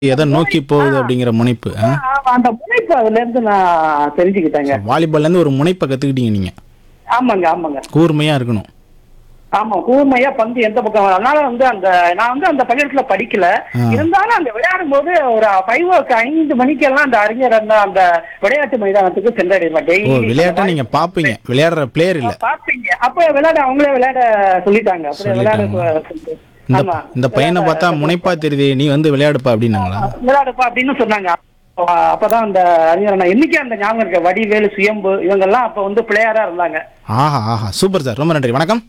எதை நோக்கி போகுது அப்படிங்கிற முனைப்பு ஆ? ஆமா, அந்த முனைப்பு அதுல இருந்து நான் தெரிஞ்சுக்கிட்டேங்க வாலிபால்ல இருந்து ஒரு முனைப்பை கத்துக்கிட்டீங்க நீங்க ஆமாங்க ஆமாங்க கூர்மையா இருக்கணும் ஆமா கூர்மையா பந்து எந்த பக்கம் வரும். அதனால வந்து அந்த நான் வந்து அந்த பள்ளிக்கூடத்துல படிக்கல ஆ. இருந்தாலும் அந்த விளையாடும் போது ஒரு ஃபைவ் ஐந்து மணிக்கெல்லாம் அந்த அறிஞர் அந்த அந்த விளையாட்டு மைதானத்துக்கு சென்றடைவேன் ஓ டெய்லி விளையாட்டை நீங்க பாப்பீங்க விளையாடுற பிளேயர் இல்ல பாப்பீங்க அப்ப விளையாட அவங்களே விளையாட சொல்லிட்டாங்க அப்புறம் விளையாட சொல்லிட்டாங்க. இந்த ஆமா. இந்த பையனை பார்த்தா முனைப்பா தெரியுது நீ வந்து விளையாடுப்பா அப்படின்னாங்களா விளையாடுப்பா அப்படின்னு சொன்னாங்க அப்ப- அப்பதான் அந்த அறிஞர் அண்ணா இன்னைக்கு அந்த ஞாபகம் இருக்க வடிவேலு சுயம்பு இவங்க எல்லாம் அப்ப வந்து பிளேயரா இருந்தாங்க ஆஹா ஆஹா சூப்பர் சார் ரொம்ப நன்றி வணக்கம்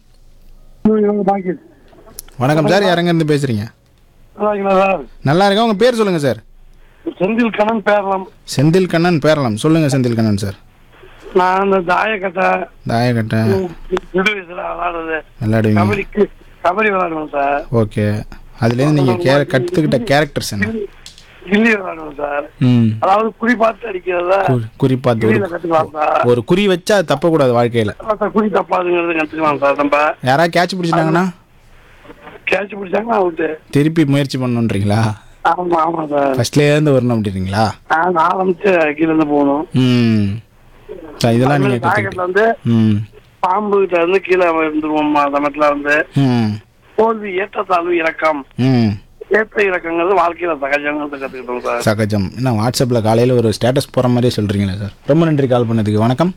வணக்கம் சார் யாரங்க இருந்து பேசுறீங்க நல்லா இருக்கா உங்க பேர் சொல்லுங்க சார் செந்தில் கண்ணன் பேரலாம் செந்தில் கண்ணன் பேரலாம் சொல்லுங்க செந்தில் கண்ணன் சார் நான் அந்த தாயக்கட்டை தாயக்கட்டை சிறு வயசுல விளாடுறது விளையாடுவீங்க கபடிக்கு கபடி விளாடுவேன் சார் ஓகே அதுலேருந்து நீங்க கே கற்றுக்கிட்ட கேரக்டர்ஸ் என்ன கில்லி விளாடுவேன் சார் ம் அதாவது குறி பார்த்து அடிக்கிறத குறி- குறிப்பாத்து கில்லியில ஒரு கத்துக்கலாம் சார் ஒரு குறி வச்சா அது தப்பக்கூடாது வாழ்க்கையில அதான் குறி தப்பாதுங்கிறது கத்துக்கலாம் சார் நம்ம யாராவது கேட்ச் பிடிச்சிட்டாங்கன்னா கேட்ச் பிடிச்சாங்கன்னா அவுட்டு திருப்பி முயற்சி பண்ணணுன்றீங்களா ஆமா ஆமா சார் ஃபர்ஸ்ட்லேயே இருந்து வரணும் அப்படின்றீங்களா நான் ஆரம்பிச்சு கீழே இருந்து போகணும் ம் சார் இதெல்லாம் நீங்க தாயக்கட்டில் கற்றுக்கிட்டு வந்து ம் பாம்பு கிட்ட இருந்து கீழே இருந்துருவோம் சமயத்துல வந்து ம் தோல்வி ஏற்றத்தாழ்வு இறக்கம் ம் ஏற்ற இறக்கங்கிறது வாழ்க்கையில சகஜங்கிறது கத்துக்கிட்டோம் சார் சகஜம் என்ன வாட்ஸ்அப்பில் காலையில் ஒரு ஸ்டேட்டஸ் போகிற மாதிரியே சொல்கிறீங்களா சார் ரொம்ப நன்றி கால் பண்ணதுக்கு வணக்கம்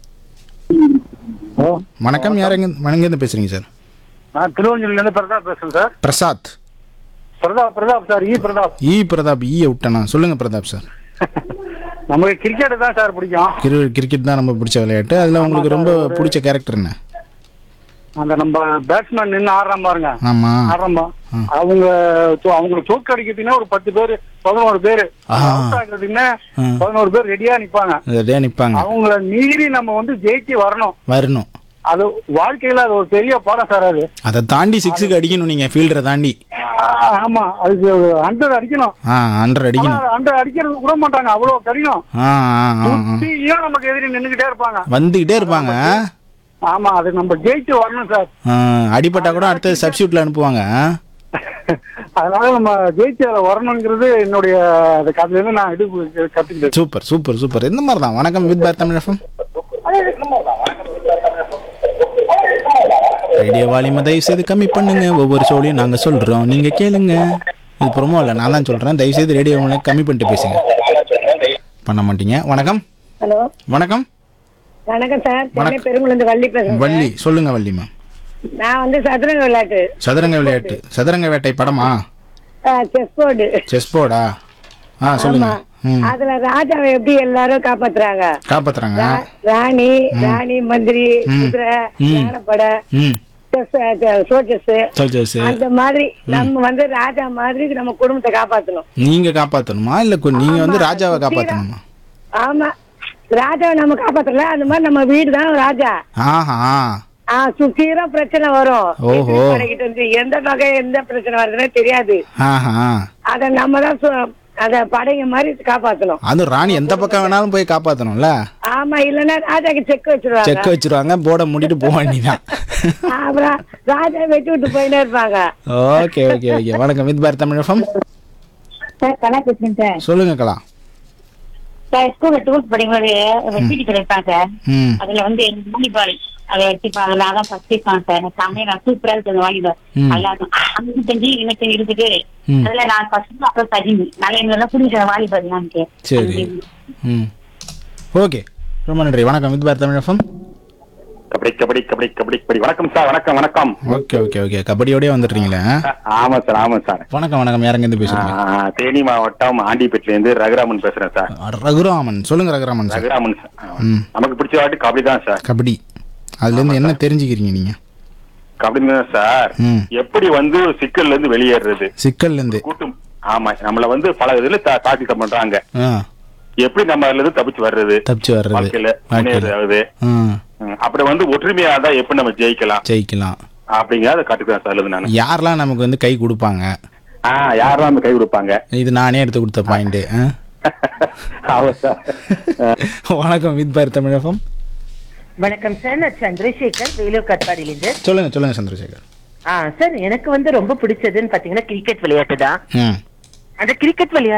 வணக்கம் யார் எங்க எங்கேருந்து பேசுகிறீங்க சார் நான் திருவஞ்சூர்ல இருந்து பிரதாப் பேசுறேன் சார் பிரசாத் பிரதாப் பிரதாப் சார் ஈ பிரதாப் இ பிரதாப் ஈயை விட்டேனா சொல்லுங்கள் பிரதாப் சார் நமக்கு கிரிக்கெட் தான் சார் பிடிக்கும் கிரி கிரிக்கெட் தான் ரொம்ப பிடிச்ச விளையாட்டு அதில் உங்களுக்கு ரொம்ப பிடிச்ச கேரக்டர் என்ன அந்த நம்ம பேட்ஸ்மேன் நின்று ஆடுறான் பாருங்க ஆமாம் ஆடுறோம் அவங்க தோ- அவங்களுக்கு தோக்கு அடிக்கிறதுக்குன்னா ஒரு பத்து பேர் பதினோரு பேர் ஆஹா. அவுட் ஆகிறதுக்குன்னா ஆ. பதினோரு பேர் ரெடியா நிப்பாங்க அதே நிற்பாங்க அவங்கள மீறி நம்ம வந்து ஜெயிச்சு வரணும் வரணும் அது வாழ்க்கையில அது ஒரு பெரிய பாடம் சார் அது அதை தாண்டி சிக்ஸுக்கு அடிக்கணும் நீங்கள் ஃபீல்டரை தாண்டி ஆ, ஆமா அதுக்கு ஹண்ட்ரட் அடிக்கணும் ஆ ஹண்ட்ரட் அடிக்கணும் ஹண்ட்ரட் அடிக்கிறது விட மாட்டாங்க அவ்வளவு கடினம் ஆ ஆ ஆ ஆ. சுத்தியும் நமக்கு எதிரி நின்னுகிட்டே இருப்பாங்க வந்துக்கிட்டே இருப்பாங்க ஆமா அது நம்ம ஜெயிச்சு வரணும் சார் ஆ, அடிபட்டா கூட அடுத்தது சப்ஸ்டியூட்ல அனுப்புவாங்க அதனால நம்ம ஜெயிச்சு அதுல வரணுங்கிறது என்னுடைய அந்த கதையில இருந்து நான் இது கத்துக்கிட்டேன் சூப்பர் சூப்பர் சூப்பர் இந்த மாதிரி தான் வணக்கம் வித் பார் தமிழ் எஃப்எம் ரேடியோ வால்யூமை தயவு செய்து கம்மி பண்ணுங்க ஒவ்வொரு ஷோலையும் நாங்க சொல்றோம் நீங்க கேளுங்க இது ப்ரோமோ இல்லை நான் தான் சொல்றேன் தயவு செய்து ரேடியோ கம்மி பண்ணிட்டு பேசுங்க பண்ண மாட்டீங்க வணக்கம் ஹலோ வணக்கம் வணக்கம் சார் சென்னை வணக்கம். பெருங்குளந்து வள்ளி பேசுறேன் வள்ளி சொல்லுங்க வள்ளிமா நான் வந்து சதுரங்க விளையாட்டு சதுரங்க விளையாட்டு சதுரங்க வேட்டை படமா செஸ் போர்டு செஸ் போர்டா ஆ சொல்லுங்க ம் அதுல ராஜாவை எப்படி எல்லாரும் காப்பாத்துறாங்க காப்பாத்துறாங்க ரா- ராணி ராணி மந்திரி குதிரை ம். யானைப்படை ம் சோச்சஸ் சோல்ஜர்ஸ் அந்த மாதிரி நம்ம வந்து ராஜா மாதிரி நம்ம குடும்பத்தை காப்பாத்தணும் நீங்க காப்பாத்தணுமா இல்ல கு- நீங்க வந்து ராஜாவை காப்பாத்தணுமா ஆமா ராஜாவை நம்ம காப்பாத்தல அந்த மாதிரி நம்ம வீடு தான் ராஜா ஆஹா ஆ சுத்தீரம் பிரச்சனை வரும் ஓஹோ. எதிர்ப்படைகிட்ட இருந்து எந்த வகை எந்த பிரச்சனை வருதுன்னே தெரியாது ஆஹா அத நம்ம தான் சு- அத படைங்க மாதிரி காப்பாத்தணும் அதுவும் ராணி எந்த பக்கம் வேணாலும் போய் காப்பாத்தணும்ல ஆமா இல்லன்னா ராஜாக்கு செக் வச்சிருவாங்க செக் வச்சிருவாங்க போர்டை மூடிட்டு போக வேண்டியதான் அப்புறம் ராஜா வெட்டி விட்டு போயினே இருப்பாங்க ஓகே ஓகே ஓகே வணக்கம் வித் பார் தமிழ் எஃப்எம் சார் கலா பேசுறேன் சார் சொல்லுங்க கலா சார் ஸ்கூல்ல டூல்ஸ் படிக்கும்போது வெட்டி கிடைப்பாங்க சார் ம் அதுல வந்து வாலிபால் அதை வச்சுப்பாங்க அதுல அதான் ஃபர்ஸ்ட் இருப்பாங்க சார் எனக்கு செம்மையா நான் சூப்பரா இருக்கு அந்த வாலிபால் ம். நல்லா இருக்கும் அஞ்சு செஞ்சு எனக்கு இருக்குது ம். அதுல நான் ஃபர்ஸ்ட் அப்புறம் சஜினி நல்லா எங்கெல்லாம் பிடிக்கிற வாலிபால் எனக்கு சரி ம் ஓகே ரொம்ப நன்றி வணக்கம் வித் பார் தமிழ் எஃப்எம் கபடி கபடி கபடி கபடி கபடி வணக்கம் சார் வணக்கம் வணக்கம் ஓகே ஓகே ஓகே கபடியோடய வந்துடுறீங்களே ஆமா சார் ஆமா சார் வணக்கம் வணக்கம் யாருங்க இருந்து பேசுறீங்க ஆ, தேனி மாவட்டம் ஆண்டிப்பேட்டில இருந்து ரகுராமன் பேசுறேன் சார் ரகுராமன் சொல்லுங்க ரகுராமன் சார் ரகுராமன் சார். ஆ, ம். நமக்கு பிடிச்ச வாட்டி கபடி தான் சார் கபடி அதுல இருந்து என்ன தெரிஞ்சுக்கிறீங்க நீங்க கபடி தான் சார் ம். எப்படி வந்து சிக்கல்ல இருந்து வெளியேறது சிக்கல்ல இருந்து கூட்டம் ஆமா நம்மள வந்து பல இதுல தா- தாக்கிட்டம் பண்றாங்க ஆ எப்படி நம்ம அதுல இருந்து தப்பிச்சு வர்றது தப்பிச்சு வர்றது வாழ்க்கையில வாழ்க்கையில முன்னேறது ஆ ம், அப்படி வந்து ஒற்றுமையா இருந்தா எப்படி நம்ம ஜெயிக்கலாம் ஜெயிக்கலாம் அப்படிங்கறத கட்டுக்கிறேன் சார் அதுல நான் யாரெல்லாம் நமக்கு வந்து கை கொடுப்பாங்க ஆ யாரெல்லாம் நம்ம கை கொடுப்பாங்க இது நானே எடுத்து கொடுத்த பாயிண்ட் ஆமா சார் வணக்கம் வித் பார் தமிழகம் வணக்கம் சார் நான் சந்திரசேகர் வேலூர் கட்பாடியிலிருந்து சொல்லுங்க சொல்லுங்க சந்திரசேகர் ஆ சார் எனக்கு வந்து ரொம்ப பிடிச்சதுன்னு பாத்தீங்கன்னா கிரிக்கெட் விளையாட்டு தான் ம் அந்த கிரிக்கெட் விளையாட்டு